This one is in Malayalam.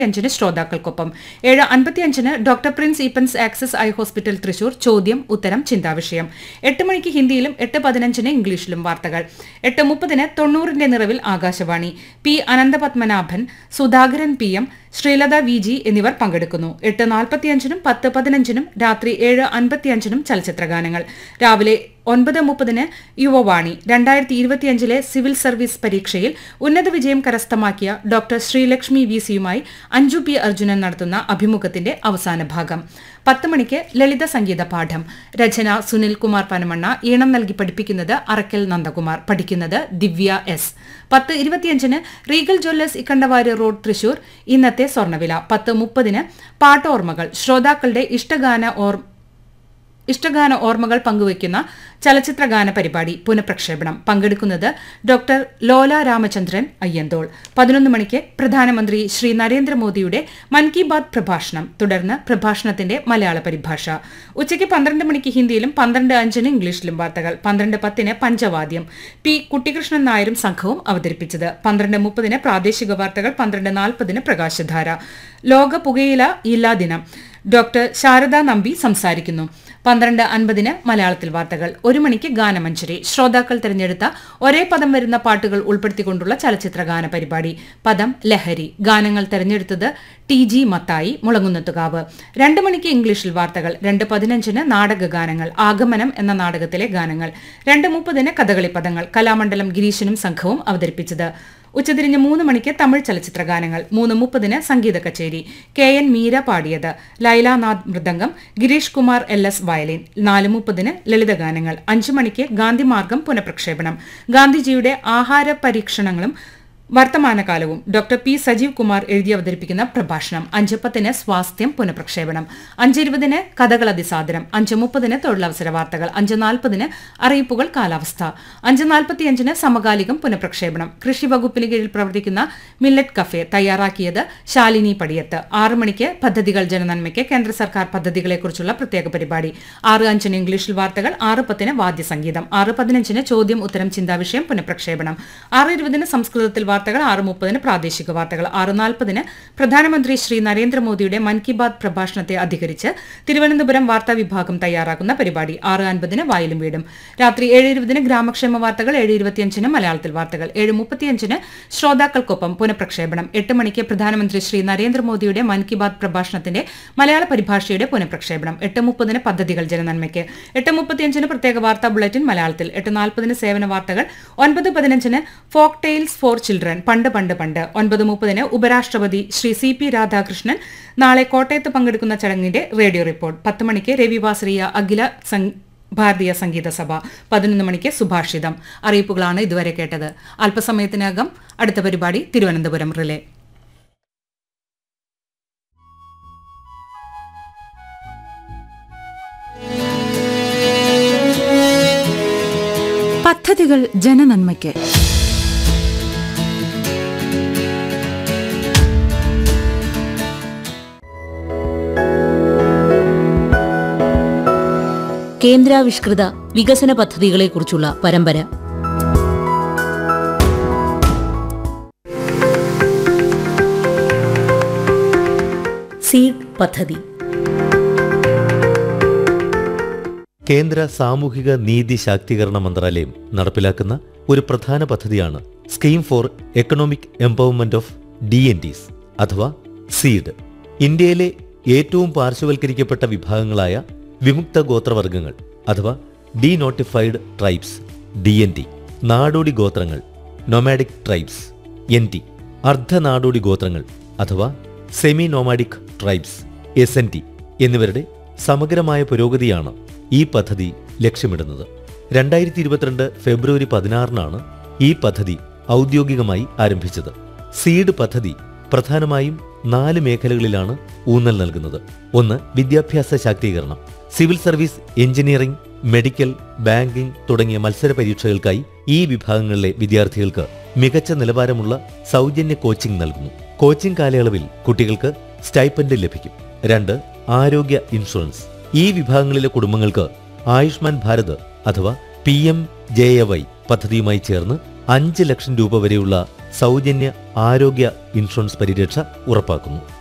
അഞ്ചിന് ശ്രോതാക്കൾക്കൊപ്പം ഏഴ് അൻപത്തിയഞ്ചിന് doctor Prince Eapens access eye hospital Thrissur ചോദ്യം ഉത്തരം ചിന്താവിഷയം എട്ട് മണിക്ക് ഹിന്ദിയിലും എട്ട് പതിനഞ്ചിന് ഇംഗ്ലീഷിലും വാർത്തകൾ എട്ട് മുപ്പതിന് തൊണ്ണൂറിന്റെ നിറവിൽ Akashvani P Ananthapadmanabhan Sudhakaran P M Sreelatha V G എന്നിവർ പങ്കെടുക്കുന്നു എട്ട് നാൽപ്പത്തിയഞ്ചിനും പത്ത് പതിനഞ്ചിനും രാത്രി ഏഴ് അൻപത്തിയഞ്ചിനും ചലച്ചിത്രഗാനങ്ങൾ രാവിലെ ഒൻപത് മുപ്പതിന് യുവവാണി രണ്ടായിരത്തി ഇരുപത്തിയഞ്ചിലെ സിവിൽ സർവീസ് പരീക്ഷയിൽ ഉന്നത വിജയം കരസ്ഥമാക്കിയ ഡോക്ടർ ശ്രീലക്ഷ്മി വി സിയുമായി അഞ്ജു പി അർജുനൻ നടത്തുന്ന അഭിമുഖത്തിന്റെ അവസാന ഭാഗം പത്ത് മണിക്ക് ലളിത സംഗീത പാഠം രചന സുനിൽ കുമാർ പനമണ്ണ ഈണം നൽകി പഠിപ്പിക്കുന്നത് അറക്കൽ നന്ദകുമാർ പഠിക്കുന്നത് ദിവ്യ എസ് പത്ത് ഇരുപത്തിയഞ്ചിന് Regal jewellers Ikkandavari road Thrissur ഇന്നത്തെ സ്വർണ്ണവില പത്ത് മുപ്പതിന് പാട്ടോർമ്മകൾ ശ്രോതാക്കളുടെ ഇഷ്ടഗാന ഓർ ഇഷ്ടഗാന ഓർമ്മകൾ പങ്കുവയ്ക്കുന്ന ചലച്ചിത്രഗാന പരിപാടി പുനഃപ്രക്ഷേപണം പങ്കെടുക്കുന്നത് ഡോക്ടർ ലോല രാമചന്ദ്രൻ അയ്യന്തോൾ പതിനൊന്ന് മണിക്ക് പ്രധാനമന്ത്രി ശ്രീ നരേന്ദ്രമോദിയുടെ മൻ കി ബാത് പ്രഭാഷണം തുടർന്ന് പ്രഭാഷണത്തിന്റെ മലയാള പരിഭാഷ ഉച്ചയ്ക്ക് പന്ത്രണ്ട് മണിക്ക് ഹിന്ദിയിലും പന്ത്രണ്ട് അഞ്ചിന് ഇംഗ്ലീഷിലും വാർത്തകൾ പന്ത്രണ്ട് പത്തിന് പഞ്ചവാദ്യം പി കുട്ടികൃഷ്ണൻ നായരും സംഘവും അവതരിപ്പിച്ചത് പന്ത്രണ്ട് മുപ്പതിന് പ്രാദേശിക വാർത്തകൾ പന്ത്രണ്ട് നാൽപ്പതിന് പ്രകാശധാര ലോക പുകയില ഇല്ലാ ദിനം ഡോക്ടർ ശാരദ നമ്പി സംസാരിക്കുന്നു പന്ത്രണ്ട് അൻപതിന് മലയാളത്തിൽ വാർത്തകൾ ഒരു മണിക്ക് ഗാനമഞ്ജരി ശ്രോതാക്കൾ തിരഞ്ഞെടുത്ത ഒരേ പദം വരുന്ന പാട്ടുകൾ ഉൾപ്പെടുത്തിക്കൊണ്ടുള്ള ചലച്ചിത്ര ഗാന പരിപാടി പദം ലഹരി ഗാനങ്ങൾ തിരഞ്ഞെടുത്തത് ടി ജി മത്തായി മുളങ്ങുന്നത്തുകാവ് രണ്ട് മണിക്ക് ഇംഗ്ലീഷിൽ വാർത്തകൾ രണ്ട് പതിനഞ്ചിന് നാടക ഗാനങ്ങൾ ആഗമനം എന്ന നാടകത്തിലെ ഗാനങ്ങൾ രണ്ട് മുപ്പതിന് കഥകളി പദങ്ങൾ കലാമണ്ഡലം ഗിരീശനും സംഘവും അവതരിപ്പിച്ചത് ഉച്ചതിരിഞ്ഞ് മൂന്ന് മണിക്ക് തമിഴ് ചലച്ചിത്ര ഗാനങ്ങൾ മൂന്ന് മുപ്പതിന് സംഗീത കച്ചേരി കെ എൻ മീര പാടിയത് Lailanath mridangam Girish Kumar L S violin നാല് മുപ്പതിന് ലളിതഗാനങ്ങൾ അഞ്ചു മണിക്ക് ഗാന്ധിമാർഗം പുനഃപ്രക്ഷേപണം ഗാന്ധിജിയുടെ ആഹാര പരീക്ഷണങ്ങളും വർത്തമാനകാലവും ഡോക്ടർ പി സജീവ് കുമാർ എഴുതി അവതരിപ്പിക്കുന്ന പ്രഭാഷണം അഞ്ച് പത്തിന് സ്വാസ്ഥ്യം പുനഃപ്രക്ഷേപണം അഞ്ച് ഇരുപതിന് കഥകൾ അതിസാദരം അഞ്ച് മുപ്പതിന് തൊഴിലവസര വാർത്തകൾ അഞ്ച് നാൽപ്പതിന് അറിയിപ്പുകൾ കാലാവസ്ഥ അഞ്ച് നാൽപ്പത്തിയഞ്ചിന് സമകാലികം പുനഃപ്രക്ഷേപണം കൃഷി വകുപ്പിന് കീഴിൽ പ്രവർത്തിക്കുന്ന മില്ലറ്റ് കഫേ തയ്യാറാക്കിയത് ശാലിനി പടിയത്ത് ആറ് മണിക്ക് പദ്ധതികൾ ജനനന്മയ്ക്ക് കേന്ദ്ര സർക്കാർ പദ്ധതികളെക്കുറിച്ചുള്ള പ്രത്യേക പരിപാടി ആറ് അഞ്ചിന് ഇംഗ്ലീഷിൽ വാർത്തകൾ ആറ് പത്തിന് വാദ്യസംഗീതം ആറ് പതിനഞ്ചിന് ചോദ്യം ഉത്തരം ചിന്താവിഷയം പുനഃപ്രക്ഷേപണം ആറ് ഇരുപതിന് സംസ്കൃതത്തിൽ വാർത്തകൾ ആറ് മുപ്പതിന് പ്രാദേശിക വാർത്തകൾ ആറ് നാൽപ്പതിന് പ്രധാനമന്ത്രി ശ്രീ നരേന്ദ്രമോദിയുടെ മൻ കി ബാത് പ്രഭാഷണത്തെ അധികരിച്ച് തിരുവനന്തപുരം വാർത്താ വിഭാഗം തയ്യാറാക്കുന്ന പരിപാടി ആറ് അൻപതിന് വായിലും വീടും രാത്രി ഏഴ് ഇരുപതിന് ഗ്രാമക്ഷേമ വാർത്തകൾ ഏഴ് ഇരുപത്തിയഞ്ചിന് മലയാളത്തിൽ വാർത്തകൾ ഏഴ് മുപ്പത്തിയഞ്ചിന് ശ്രോതാക്കൾക്കൊപ്പം പുനഃപ്രക്ഷേപണം എട്ട് മണിക്ക് പ്രധാനമന്ത്രി ശ്രീ നരേന്ദ്രമോദിയുടെ മൻ കി ബാത് പ്രഭാഷണത്തിന്റെ മലയാള പരിഭാഷയുടെ പുനഃപ്രക്ഷേപണം എട്ട് മുപ്പതിന് പദ്ധതികൾ ജനനന്മയ്ക്ക് എട്ട് മുപ്പത്തിയഞ്ചിന് പ്രത്യേക വാർത്താ ബുള്ളറ്റിൻ മലയാളത്തിൽ എട്ട് നാൽപ്പതിന് സേവന വാർത്തകൾ ഒൻപത് പതിനഞ്ചിന് ഫോക്ക് ടെയിൽസ് ഫോർ ചിൽഡ്രൻ പണ്ട് പണ്ട് പണ്ട് ഒൻപത് മുപ്പതിന് ഉപരാഷ്ട്രപതി ശ്രീ സി പി രാധാകൃഷ്ണൻ നാളെ കോട്ടയത്ത് പങ്കെടുക്കുന്ന ചടങ്ങിന്റെ റേഡിയോ റിപ്പോർട്ട് പത്ത് മണിക്ക് രവിവാശ്രീയ അഖില സം- ഭാരതീയ സംഗീത സഭ പതിനൊന്ന് മണിക്ക് സുഭാഷിതം അറിയിപ്പുകളാണ് ഇതുവരെ കേട്ടത് അല്പസമയത്തിനകം അടുത്ത പരിപാടി തിരുവനന്തപുരം റിലേ പദ്ധതികൾ ജനനന്മയ്ക്ക് കേന്ദ്രാവിഷ്കൃത വികസന പദ്ധതികളെക്കുറിച്ചുള്ള പരമ്പര സീഡ് പദ്ധതി കേന്ദ്ര സാമൂഹിക നീതി ശാക്തീകരണ മന്ത്രാലയം നടപ്പിലാക്കുന്ന ഒരു പ്രധാന പദ്ധതിയാണ് scheme for economic empowerment of D N Ds അഥവാ സീഡ് ഇന്ത്യയിലെ ഏറ്റവും പാർശ്വവൽക്കരിക്കപ്പെട്ട വിഭാഗങ്ങളായ വിമുക്ത ഗോത്രവർഗങ്ങൾ അഥവാ D notified tribes D N T നാടോടി ഗോത്രങ്ങൾ നൊമാഡിക് ട്രൈബ്സ് എൻ ടി അർദ്ധനാടോടി ഗോത്രങ്ങൾ അഥവാ semi nomadic tribes S N T എന്നിവരുടെ സമഗ്രമായ പുരോഗതിയാണ് ഈ പദ്ധതി ലക്ഷ്യമിടുന്നത് രണ്ടായിരത്തി ഇരുപത്തിരണ്ട് ഫെബ്രുവരി പതിനാറിനാണ് ഈ പദ്ധതി ഔദ്യോഗികമായി ആരംഭിച്ചത് സീഡ് പദ്ധതി പ്രധാനമായും നാല് മേഖലകളിലാണ് ഊന്നൽ നൽകുന്നത് ഒന്ന് വിദ്യാഭ്യാസ ശാക്തീകരണം civil service engineering medical banking തുടങ്ങിയ മത്സര പരീക്ഷകൾക്കായി ഈ വിഭാഗങ്ങളിലെ വിദ്യാർത്ഥികൾക്ക് മികച്ച നിലവാരമുള്ള സൗജന്യ കോച്ചിംഗ് നൽകുന്നു കോച്ചിംഗ് കാലയളവിൽ കുട്ടികൾക്ക് സ്റ്റൈപ്പൻഡ് ലഭിക്കും രണ്ട് ആരോഗ്യ ഇൻഷുറൻസ് ഈ വിഭാഗങ്ങളിലെ കുടുംബങ്ങൾക്ക് ആയുഷ്മാൻ ഭാരത് അഥവാ P M J A Y പദ്ധതിയുമായി ചേർന്ന് അഞ്ച് ലക്ഷം രൂപ വരെയുള്ള സൗജന്യ ആരോഗ്യ ഇൻഷുറൻസ് പരിരക്ഷ ഉറപ്പാക്കുന്നു